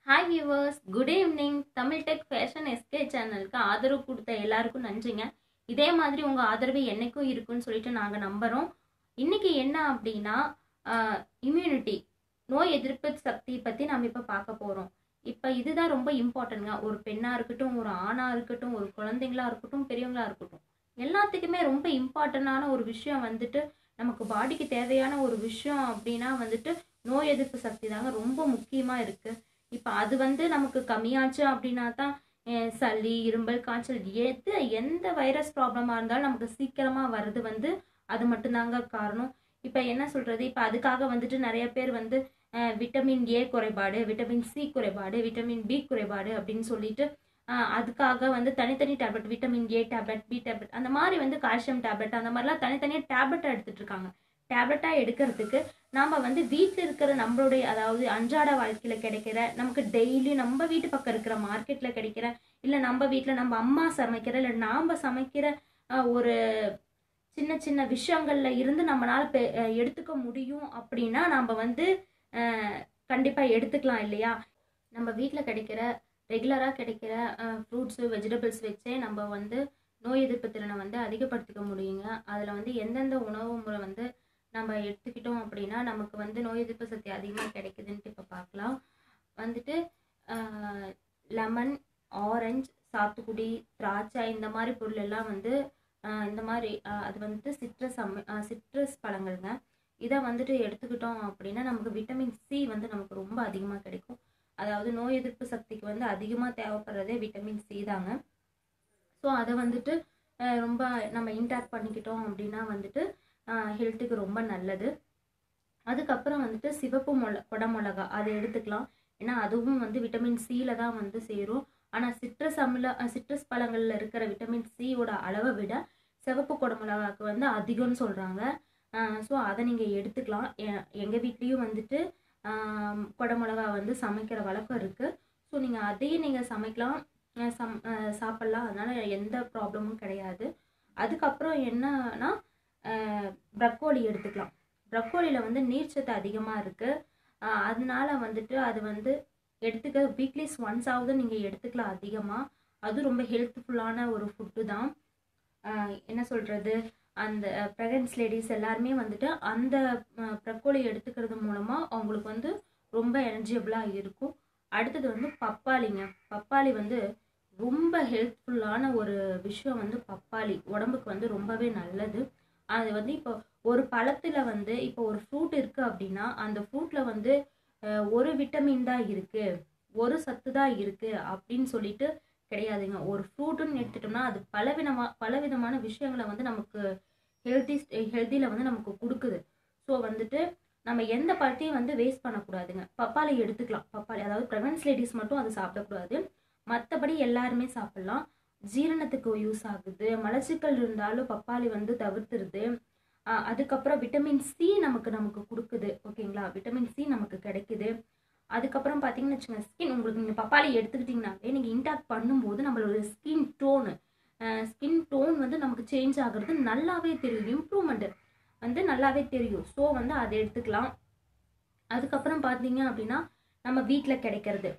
hi viewers good evening Tamil tech fashion SK சேனலுக்கு ஆதரவு கொடுத்த எல்லாருக்கும் நன்றிங்க இதே மாதிரி உங்கள் ஆதரவு என்னைக்கும் இருக்குன்னு சொல்லிட்டு நாங்கள் நம்புகிறோம் இன்னைக்கு என்ன அப்படின்னா இம்யூனிட்டி நோய் எதிர்ப்பு சக்தி பற்றி நம்ம இப்போ பார்க்க போகிறோம் இப்போ இதுதான் ரொம்ப இம்பார்ட்டன்ட்ங்க ஒரு பெண்ணாக இருக்கட்டும் ஒரு ஆணாக இருக்கட்டும் ஒரு குழந்தைங்களா இருக்கட்டும் பெரியவங்களா இருக்கட்டும் எல்லாத்துக்குமே ரொம்ப இம்பார்ட்டண்டான ஒரு விஷயம் வந்துட்டு நமக்கு பாடிக்கு தேவையான ஒரு விஷயம் அப்படின்னா வந்துட்டு நோய் எதிர்ப்பு சக்தி தாங்க ரொம்ப முக்கியமாக இருக்குது இப்போ அது வந்து நமக்கு கம்மியாச்சு அப்படின்னா தான் அஹ், சளி இரும்பல் காய்ச்சல் எது எந்த வைரஸ் ப்ராப்ளமாக இருந்தாலும் நமக்கு சீக்கிரமாக வர்றது வந்து அது மட்டும்தாங்க காரணம் இப்போ என்ன சொல்கிறது இப்போ அதுக்காக வந்துட்டு நிறைய பேர் வந்து அஹ், விட்டமின் ஏ குறைபாடு விட்டமின் சி குறைபாடு விட்டமின் பி குறைபாடு அப்படின்னு சொல்லிட்டு அஹ், அதுக்காக வந்து தனித்தனி tablet vitamin A tablet B tablet அந்த மாதிரி வந்து கால்சியம் டேப்லெட் அந்த மாதிரிலாம் தனித்தனியாக டேப்லெட்டாக எடுத்துட்டு இருக்காங்க டேப்லெட்டாக எடுக்கிறதுக்கு நாம் வந்து வீட்டில் இருக்கிற நம்மளுடைய அதாவது அன்றாட வாழ்க்கையில் கிடைக்கிற நமக்கு டெய்லி நம்ம வீட்டு பக்கம் இருக்கிற மார்க்கெட்டில் கிடைக்கிற இல்லை நம்ம வீட்டில் நம்ம அம்மா சமைக்கிற இல்லை நாம் சமைக்கிற அஹ், ஒரு சின்ன சின்ன விஷயங்கள்ல இருந்து நம்மளால பெ- அஹ், எடுத்துக்க முடியும் அப்படின்னா நம்ம வந்து கண்டிப்பாக எடுத்துக்கலாம் இல்லையா நம்ம வீட்டில் கிடைக்கிற ரெகுலராக கிடைக்கிற ஃப்ரூட்ஸு வெஜிடபிள்ஸ் வச்சே நம்ம வந்து நோய் எதிர்ப்பு திறனை வந்து அதிகப்படுத்திக்க முடியுங்க அதில் வந்து எந்தெந்த உணவு முறை வந்து நம்ம எடுத்துக்கிட்டோம் அப்படின்னா நமக்கு வந்து நோய் எதிர்ப்பு சக்தி அதிகமாக கிடைக்குதுன்ட்டு இப்போ பார்க்கலாம் வந்துட்டு லெமன் ஆரஞ்சு சாத்துக்குடி திராட்சை இந்த மாதிரி பொருள் எல்லாம் வந்து ஆஹ் இந்த மாதிரி ஆஹ் அது வந்துட்டு சிட்ரஸ் அம்ம சிட்ரஸ் பழங்கள்ங்க இதை வந்துட்டு எடுத்துக்கிட்டோம் அப்படின்னா நமக்கு விட்டமின் சி வந்து நமக்கு ரொம்ப அதிகமாக கிடைக்கும் அதாவது நோய் எதிர்ப்பு சக்திக்கு வந்து அதிகமாக தேவைப்படுறதே விட்டமின் சி தாங்க ஸோ அதை வந்துட்டு ஆஹ் ரொம்ப நம்ம இன்டாக்ட் பண்ணிக்கிட்டோம் அப்படின்னா வந்துட்டு ஹெல்த்துக்கு ரொம்ப நல்லது அதுக்கப்புறம் வந்துட்டு சிவப்பு மொள குடமிளகா அதை எடுத்துக்கலாம் ஏன்னா அதுவும் வந்து விட்டமின் சியில தான் வந்து சேரும் ஆனால் சிட்ரஸ் அமில சிட்ரஸ் பழங்களில் இருக்கிற விட்டமின் சியோட அளவை விட சிவப்பு குடமிளகாக்கு வந்து அதிகம்னு சொல்கிறாங்க ஸோ அதை நீங்கள் எடுத்துக்கலாம் எங்கள் வீட்லேயும் வந்துட்டு ஆஹ் குடமிளகா வந்து சமைக்கிற வழக்கம் இருக்குது ஸோ நீங்கள் அதையும் நீங்கள் சமைக்கலாம் ஆஹ் சம் ஆஹ் சாப்பிட்லாம் அதனால் எந்த ப்ராப்ளமும் கிடையாது அதுக்கப்புறம் என்னன்னா ப்ரக்கோலி எடுத்துக்கலாம் ப்ரக்கோலியில் வந்து நீர்ச்சத்து அதிகமாக இருக்குது அதனால வந்துட்டு அது வந்து எடுத்துக்க வீக்லிஸ் ஒன்ஸாவது நீங்கள் எடுத்துக்கலாம் அதிகமாக அது ரொம்ப ஹெல்த்ஃபுல்லான ஒரு ஃபுட்டு தான் ஆஹ் என்ன சொல்கிறது அந்த ப்ரெக்னன்ஸ் லேடிஸ் எல்லாருமே வந்துட்டு அந்த ப்ரக்கோலி எடுத்துக்கிறது மூலமாக அவங்களுக்கு வந்து ரொம்ப எனர்ஜியபிளாக இருக்கும் அடுத்தது வந்து பப்பாளிங்க பப்பாளி வந்து ரொம்ப ஹெல்ப்ஃபுல்லான ஒரு விஷயம் வந்து பப்பாளி உடம்புக்கு வந்து ரொம்பவே நல்லது அது வந்து இப்போ ஒரு பழத்தில் வந்து இப்போ ஒரு ஃப்ரூட் இருக்குது அப்படின்னா அந்த ஃப்ரூட்டில் வந்து அஹ், ஒரு விட்டமின் தான் இருக்குது ஒரு சத்து தான் இருக்குது அப்படின்னு சொல்லிட்டு கிடையாதுங்க ஒரு ஃப்ரூட்டுன்னு எடுத்துட்டோம்னா அது பலவிதமா பலவிதமான விஷயங்களை வந்து நமக்கு ஹெல்த்தி ஹெல்த்தியில் வந்து நமக்கு கொடுக்குது ஸோ வந்துட்டு நம்ம எந்த பழத்தையும் வந்து வேஸ்ட் பண்ணக்கூடாதுங்க பப்பாளி எடுத்துக்கலாம் பப்பாளி அதாவது ப்ரெக்னன்ஸ் லேடிஸ் மட்டும் அதை சாப்பிடக்கூடாது மற்றபடி எல்லாருமே சாப்பிட்லாம் ஜீரணத்துக்கு யூஸ் ஆகுது மலச்சிக்கல் இருந்தாலும் பப்பாளி வந்து தவிர்த்துருது ஆஹ் அதுக்கப்புறம் விட்டமின் சி நமக்கு நமக்கு கொடுக்குது ஓகேங்களா விட்டமின் சி நமக்கு கிடைக்குது அதுக்கப்புறம் பார்த்தீங்கன்னு வச்சுங்க ஸ்கின் உங்களுக்கு நீங்கள் பப்பாளி எடுத்துக்கிட்டிங்கனாலே நீங்கள் இன்டாக்ட் பண்ணும்போது நம்மளோட ஸ்கின் டோனு ஸ்கின் டோன் வந்து நமக்கு சேஞ்ச் ஆகுறது நல்லாவே தெரியும் இம்ப்ரூவ்மெண்ட்டு வந்து நல்லாவே தெரியும் ஸோ வந்து அதை எடுத்துக்கலாம் அதுக்கப்புறம் பார்த்தீங்க அப்படின்னா நம்ம வீட்டில் கிடைக்கிறது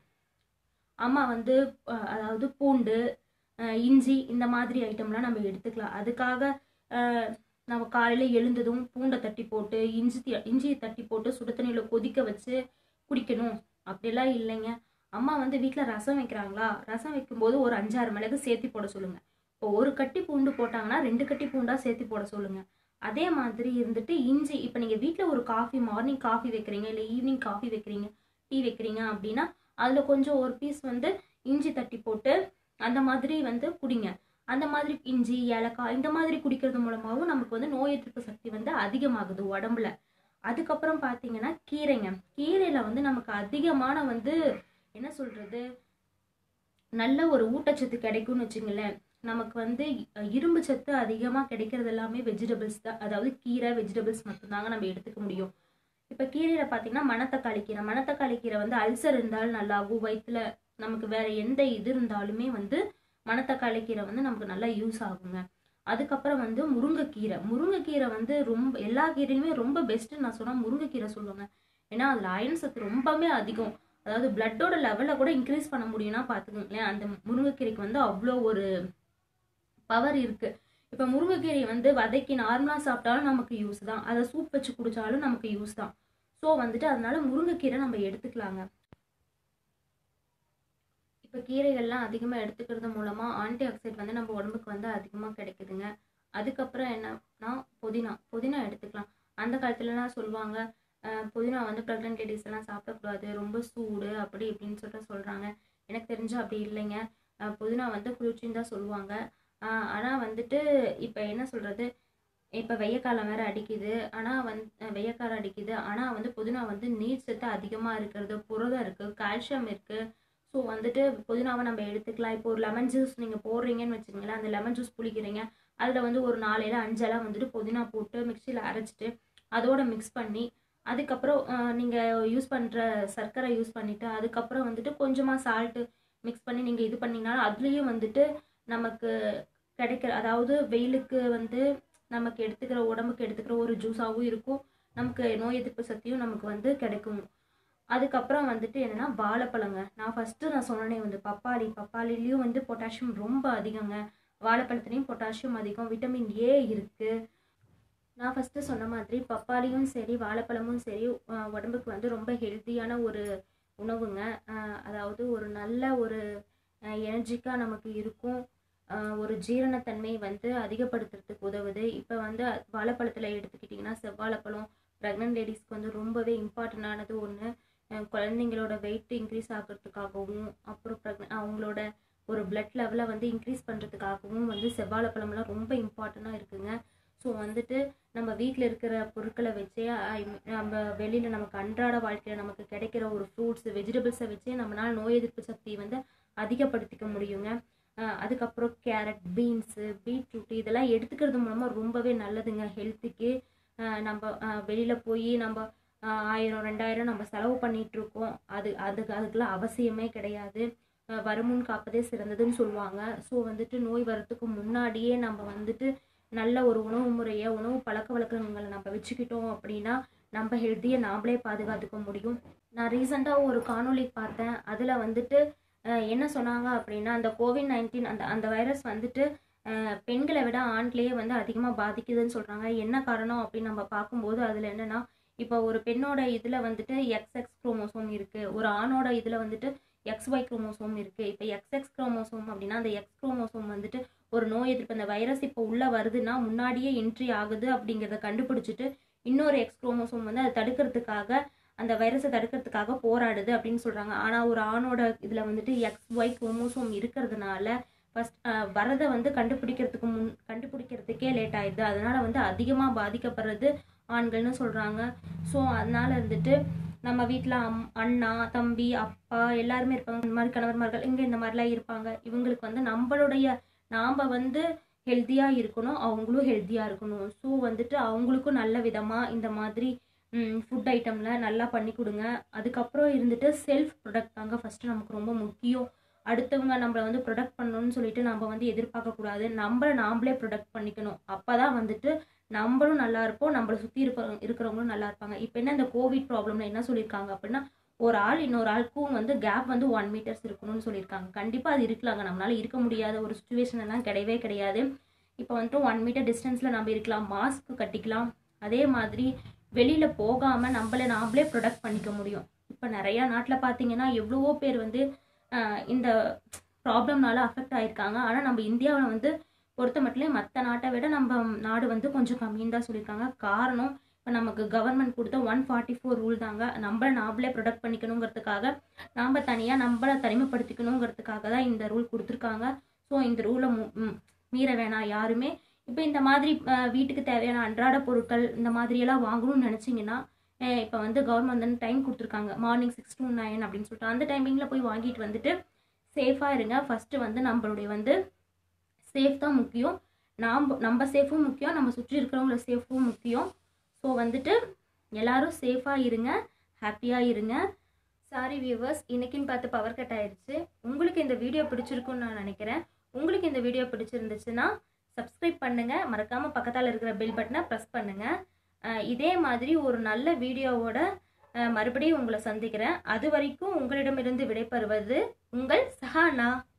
அம்மா வந்து அஹ், அதாவது பூண்டு அஹ், இஞ்சி இந்த மாதிரி ஐட்டம்லாம் நம்ம எடுத்துக்கலாம் அதுக்காக அஹ், நம்ம காலையில் எழுந்ததும் பூண்டை தட்டி போட்டு இஞ்சி தி- இஞ்சியை தட்டி போட்டு சுடு தண்ணியில் கொதிக்க வச்சு குடிக்கணும் அப்படிலாம் இல்லைங்க அம்மா வந்து வீட்டில் ரசம் வைக்கிறாங்களா ரசம் வைக்கும்போது ஒரு அஞ்சாறு மிளகு சேர்த்து போட சொல்லுங்கள் இப்போ ஒரு கட்டி பூண்டு போட்டாங்கன்னா ரெண்டு கட்டி பூண்டாக சேர்த்து போட சொல்லுங்கள் அதே மாதிரி இருந்துட்டு இஞ்சி இப்போ நீங்கள் வீட்டில் ஒரு காஃபி மார்னிங் காஃபி வைக்கிறீங்க இல்லை ஈவினிங் காஃபி வைக்கிறீங்க டீ வைக்கிறீங்க அப்படின்னா அதில் கொஞ்சம் ஒரு பீஸ் வந்து இஞ்சி தட்டி போட்டு அந்த மாதிரி வந்து குடிங்க அந்த மாதிரி இஞ்சி ஏலக்காய் இந்த மாதிரி குடிக்கிறது மூலமாகவும் நமக்கு வந்து நோய் எதிர்ப்பு சக்தி வந்து அதிகமாகுது உடம்புல அதுக்கப்புறம் பார்த்தீங்கன்னா கீரைங்க கீரையில் வந்து நமக்கு அதிகமான வந்து என்ன சொல்கிறது நல்ல ஒரு ஊட்டச்சத்து கிடைக்கும்னு வச்சுங்களேன் நமக்கு வந்து அஹ், இரும்பு சத்து அதிகமாக கிடைக்கிறது எல்லாமே வெஜிடபிள்ஸ் தான் அதாவது கீரை வெஜிடபிள்ஸ் மட்டும்தாங்க நம்ம எடுத்துக்க முடியும் இப்போ கீரையில் பார்த்தீங்கன்னா மணத்தக்காளி கீரை மணத்தக்காளி கீரை வந்து அல்சர் இருந்தாலும் நல்லாகும் வயிற்றுல நமக்கு வேற எந்த இது இருந்தாலுமே வந்து மணத்தக்காளி கீரை வந்து நமக்கு நல்லா யூஸ் ஆகுங்க அதுக்கப்புறம் வந்து முருங்கைக்கீரை முருங்கைக்கீரை வந்து ரொம்ப எல்லா கீரையுமே ரொம்ப பெஸ்ட்டுன்னு நான் சொன்னால் முருங்கைக்கீரை சொல்லுவேங்க ஏன்னா அதில் அயன் சத்து ரொம்பவே அதிகம் அதாவது பிளட்டோட லெவலை கூட இன்க்ரீஸ் பண்ண முடியும்னா பார்த்துக்கோங்களேன் அந்த முருங்கைக்கீரைக்கு வந்து அவ்வளோ ஒரு பவர் இருக்குது இப்போ முருங்கைக்கீரை வந்து வதக்கி நார்மலாக சாப்பிட்டாலும் நமக்கு யூஸ் தான் அதை சூப் வச்சு குடித்தாலும் நமக்கு யூஸ் தான் ஸோ வந்துட்டு அதனால முருங்கைக்கீரை நம்ம எடுத்துக்கலாங்க இப்போ கீரைகள்லாம் அதிகமாக எடுத்துக்கிறது மூலமாக ஆன்டி ஆக்சைட் வந்து நம்ம உடம்புக்கு வந்து அதிகமாக கிடைக்குதுங்க அதுக்கப்புறம் என்னன்னா புதினா புதினா எடுத்துக்கலாம் அந்த காலத்துலலாம் சொல்லுவாங்க அஹ், புதினா வந்து ப்ரெக்னென்ட் லேடிஸ் எல்லாம் சாப்பிடக்கூடாது ரொம்ப சூடு அப்படி இப்படின்னு சொல்லிட்டு சொல்கிறாங்க எனக்கு தெரிஞ்சு அப்படி இல்லைங்க அஹ், புதினா வந்து குளிர்ச்சின்னு தான் சொல்லுவாங்க ஆனால் வந்துட்டு இப்போ என்ன சொல்கிறது இப்போ வெய்யக்காலம் வேறு அடிக்குது ஆனால் வந் வெய்யக்காலம் அடிக்குது ஆனால் வந்து புதினா வந்து நீர் சத்து அதிகமாக இருக்கிறது புரதம் இருக்குது கால்சியம் இருக்குது ஸோ வந்துட்டு புதினாவை நம்ம எடுத்துக்கலாம் இப்போ ஒரு லெமன் ஜூஸ் நீங்கள் போடுறீங்கன்னு வச்சுக்கோங்களேன் அந்த லெமன் ஜூஸ் புளிக்கிறீங்க அதில் வந்து ஒரு நாலையில அஞ்செல்லாம் வந்துட்டு புதினா போட்டு மிக்சியில் அரைச்சிட்டு அதோட மிக்ஸ் பண்ணி அதுக்கப்புறம் நீங்கள் யூஸ் பண்ணுற சர்க்கரை யூஸ் பண்ணிவிட்டு அதுக்கப்புறம் வந்துட்டு கொஞ்சமாக சால்ட்டு மிக்ஸ் பண்ணி நீங்கள் இது பண்ணிங்கனாலும் அதுலேயும் வந்துட்டு நமக்கு கிடைக்கிற அதாவது வெயிலுக்கு வந்து நமக்கு எடுத்துக்கிற உடம்புக்கு எடுத்துக்கிற ஒரு ஜூஸாகவும் இருக்கும் நமக்கு நோய் எதிர்ப்பு சக்தியும் நமக்கு வந்து கிடைக்கும் அதுக்கப்புறம் வந்துட்டு என்னென்னா வாழைப்பழங்க நான் ஃபஸ்ட்டு நான் சொன்னனே வந்து பப்பாளி பப்பாளிலையும் வந்து பொட்டாசியம் ரொம்ப அதிகங்க வாழைப்பழத்துலேயும் பொட்டாசியம் அதிகம் விட்டமின் ஏ இருக்குது நான் ஃபஸ்ட்டு சொன்ன மாதிரி பப்பாளியும் சரி வாழைப்பழமும் சரி அஹ் உடம்புக்கு வந்து ரொம்ப ஹெல்த்தியான ஒரு உணவுங்க அஹ் அதாவது ஒரு நல்ல ஒரு எனர்ஜிக்காக நமக்கு இருக்கும் அஹ் ஒரு ஜீரணத்தன்மை வந்து அதிகப்படுத்துறதுக்கு உதவுது இப்போ வந்து வாழைப்பழத்தில் எடுத்துக்கிட்டிங்கன்னா செவ்வாழைப்பழம் ப்ரெக்னென்ட் லேடிஸ்க்கு வந்து ரொம்பவே இம்பார்ட்டண்டானது ஒன்று குழந்தைங்களோட வெயிட் இன்க்ரீஸ் ஆகிறதுக்காகவும் அப்புறம் ப்ரெக்ன அவங்களோட ஒரு பிளட் லெவலை வந்து இன்க்ரீஸ் பண்ணுறதுக்காகவும் வந்து செவ்வாழைப்பழம்லாம் ரொம்ப இம்பார்ட்டண்ட்டாக இருக்குங்க ஸோ வந்துட்டு நம்ம வீட்டில் இருக்கிற பொருட்களை வச்சே I mean, நம்ம வெளியில் நமக்கு அன்றாட வாழ்க்கையில் நமக்கு கிடைக்கிற ஒரு ஃப்ரூட்ஸ் வெஜிடபிள்ஸை வச்சே நம்மளால் நோய் எதிர்ப்பு சக்தியை வந்து அதிகப்படுத்திக்க முடியுங்க அஹ் அதுக்கப்புறம் கேரட் பீன்ஸு பீட்ரூட் இதெல்லாம் எடுத்துக்கிறது மூலமாக ரொம்பவே நல்லதுங்க ஹெல்த்துக்கு நம்ம வெளியில் போய் நம்ம அஹ் ஆயிரம் ரெண்டாயிரம் நம்ம செலவு பண்ணிட்டு இருக்கோம் அது அதுக்கு அதுக்கெல்லாம் அவசியமே கிடையாது அஹ் வருமுன் காப்பதே சிறந்ததுன்னு சொல்லுவாங்க ஸோ வந்துட்டு நோய் வரத்துக்கு முன்னாடியே நம்ம வந்துட்டு நல்ல ஒரு உணவு முறையை உணவு பழக்க வழக்கங்களை நம்ம வச்சுக்கிட்டோம் அப்படின்னா நம்ம ஹெல்த்தியை நாமளே பாதுகாத்துக்க முடியும் நான் ரீசெண்டாக ஒரு காணொளி பார்த்தேன் அதில் வந்துட்டு அஹ், என்ன சொன்னாங்க அப்படின்னா அந்த கோவிட் நைன்டீன் அந்த அந்த வைரஸ் வந்துட்டு அஹ், பெண்களை விட ஆண்களையே வந்து அதிகமாக பாதிக்குதுன்னு சொல்கிறாங்க என்ன காரணம் அப்படின்னு நம்ம பார்க்கும்போது அதில் என்னென்னா இப்போ ஒரு பெண்ணோட இதில் வந்துட்டு எக்ஸ்எக்ஸ் குரோமோசோம் இருக்குது ஒரு ஆணோட இதில் வந்துட்டு எக்ஸ்ஒய் குரோமோசோம் இருக்குது இப்போ எக்ஸ்எக்ஸ் குரோமோசோம் அப்படின்னா அந்த எக்ஸ் குரோமோசோம் வந்துட்டு ஒரு நோய் எதிர்ப்பு அந்த வைரஸ் இப்போ உள்ளே வருதுன்னா முன்னாடியே என்ட்ரி ஆகுது அப்படிங்கிறத கண்டுபிடிச்சிட்டு இன்னொரு எக்ஸ் குரோமோசோம் வந்து அதை தடுக்கிறதுக்காக அந்த வைரஸை தடுக்கிறதுக்காக போராடுது அப்படின்னு சொல்கிறாங்க ஆனால் ஒரு ஆணோட இதில் வந்துட்டு எக்ஸ் ஒய் குரோமோசோம் இருக்கிறதுனால ஃபஸ்ட் வரதை வந்து கண்டுபிடிக்கிறதுக்கு முன் கண்டுபிடிக்கிறதுக்கே லேட் ஆயிடுது அதனால வந்து அதிகமாக பாதிக்கப்படுறது ஆண்கள்னு சொல்கிறாங்க ஸோ அதனால வந்துட்டு நம்ம வீட்டில் அம் அண்ணா தம்பி அப்பா எல்லாருமே இருப்பாங்க இந்த மாதிரி கணவர்மார்கள் இங்கே இந்த மாதிரிலாம் இருப்பாங்க இவங்களுக்கு வந்து நம்மளுடைய நாம் வந்து ஹெல்த்தியாக இருக்கணும் அவங்களும் ஹெல்த்தியாக இருக்கணும் ஸோ வந்துட்டு அவங்களுக்கும் நல்ல விதமாக இந்த மாதிரி ஃபுட் ஐட்டமில் நல்லா பண்ணி கொடுங்க அதுக்கப்புறம் இருந்துட்டு செல்ஃப் ப்ரொடக்ட் தாங்க ஃபஸ்ட்டு நமக்கு ரொம்ப முக்கியம் அடுத்தவங்க நம்மளை வந்து ப்ரொடக்ட் பண்ணணும்னு சொல்லிட்டு நம்ம வந்து எதிர்பார்க்கக்கூடாது நம்மளை நாமளே ப்ரொடக்ட் பண்ணிக்கணும் அப்போ தான் வந்துட்டு நம்மளும் நல்லா இருப்போம் நம்மளை சுற்றி இருப்ப இருக்கிறவங்களும் நல்லா இருப்பாங்க இப்போ என்ன இந்த கோவிட் ப்ராப்ளம்ல என்ன சொல்லியிருக்காங்க அப்படின்னா ஒரு ஆள் இன்னொரு ஆளுக்கும் வந்து கேப் வந்து ஒன் மீட்டர்ஸ் இருக்கணும்னு சொல்லியிருக்காங்க கண்டிப்பாக அது இருக்கலாங்க நம்மளால இருக்க முடியாத ஒரு சுச்சுவேஷன் எல்லாம் கிடையவே கிடையாது இப்போ வந்துட்டு ஒன் மீட்டர் டிஸ்டன்ஸில் நம்ம இருக்கலாம் மாஸ்க் கட்டிக்கலாம் அதே மாதிரி வெளியில் போகாமல் நம்மளை நாமளே ப்ரொடக்ட் பண்ணிக்க முடியும் இப்போ நிறையா நாட்டில் பார்த்தீங்கன்னா எவ்வளவோ பேர் வந்து ஆஹ், இந்த ப்ராப்ளம்னால அஃபெக்ட் ஆயிருக்காங்க ஆனால் நம்ம இந்தியாவில் வந்து பொறுத்த மட்டும் மற்ற நாட்டை விட நம்ம நாடு வந்து கொஞ்சம் கம்மின்னு தான் சொல்லியிருக்காங்க காரணம் இப்போ நமக்கு கவர்மெண்ட் கொடுத்த ஒன் ஃபார்ட்டி ஃபோர் ரூல் தாங்க நம்மளை நாமளே ப்ரொடக்ட் பண்ணிக்கணுங்கிறதுக்காக நாம் தனியாக நம்மளை தனிமைப்படுத்திக்கணுங்கிறதுக்காக தான் இந்த ரூல் கொடுத்துருக்காங்க ஸோ இந்த ரூலை மீற வேணாம் யாருமே இப்போ இந்த மாதிரி அஹ், வீட்டுக்கு தேவையான அன்றாட பொருட்கள் இந்த மாதிரியெல்லாம் வாங்கணும்னு நினச்சிங்கன்னா இப்போ வந்து கவர்மெண்ட் வந்து டைம் கொடுத்துருக்காங்க மார்னிங் சிக்ஸ் to நைன் அப்படின்னு சொல்லிட்டு அந்த டைமிங்கில் போய் வாங்கிட்டு வந்துட்டு சேஃபாக இருங்க ஃபஸ்ட்டு வந்து நம்மளுடைய வந்து சேஃப் தான் முக்கியம் நாம் நம்ம சேஃபும் முக்கியம் நம்ம சுற்றி இருக்கிறவங்கள சேஃபும் முக்கியம் ஸோ வந்துட்டு எல்லாரும் சேஃபாக இருங்க ஹாப்பியாக இருங்க சாரி வியூவர்ஸ் இன்னைக்குன்னு பார்த்து பவர் கட் ஆயிடுச்சு உங்களுக்கு இந்த வீடியோ பிடிச்சிருக்குன்னு நான் நினைக்கிறேன் உங்களுக்கு இந்த வீடியோ பிடிச்சிருந்துச்சுன்னா சப்ஸ்கிரைப் பண்ணுங்க மறக்காம பக்கத்தால் இருக்கிற பெல் பட்டனை ப்ரெஸ் பண்ணுங்க அஹ் இதே மாதிரி ஒரு நல்ல வீடியோவோட அஹ், மறுபடியும் உங்களை சந்திக்கிறேன் அது வரைக்கும் உங்களிடமிருந்து விடைபெறுவது உங்கள் சஹானா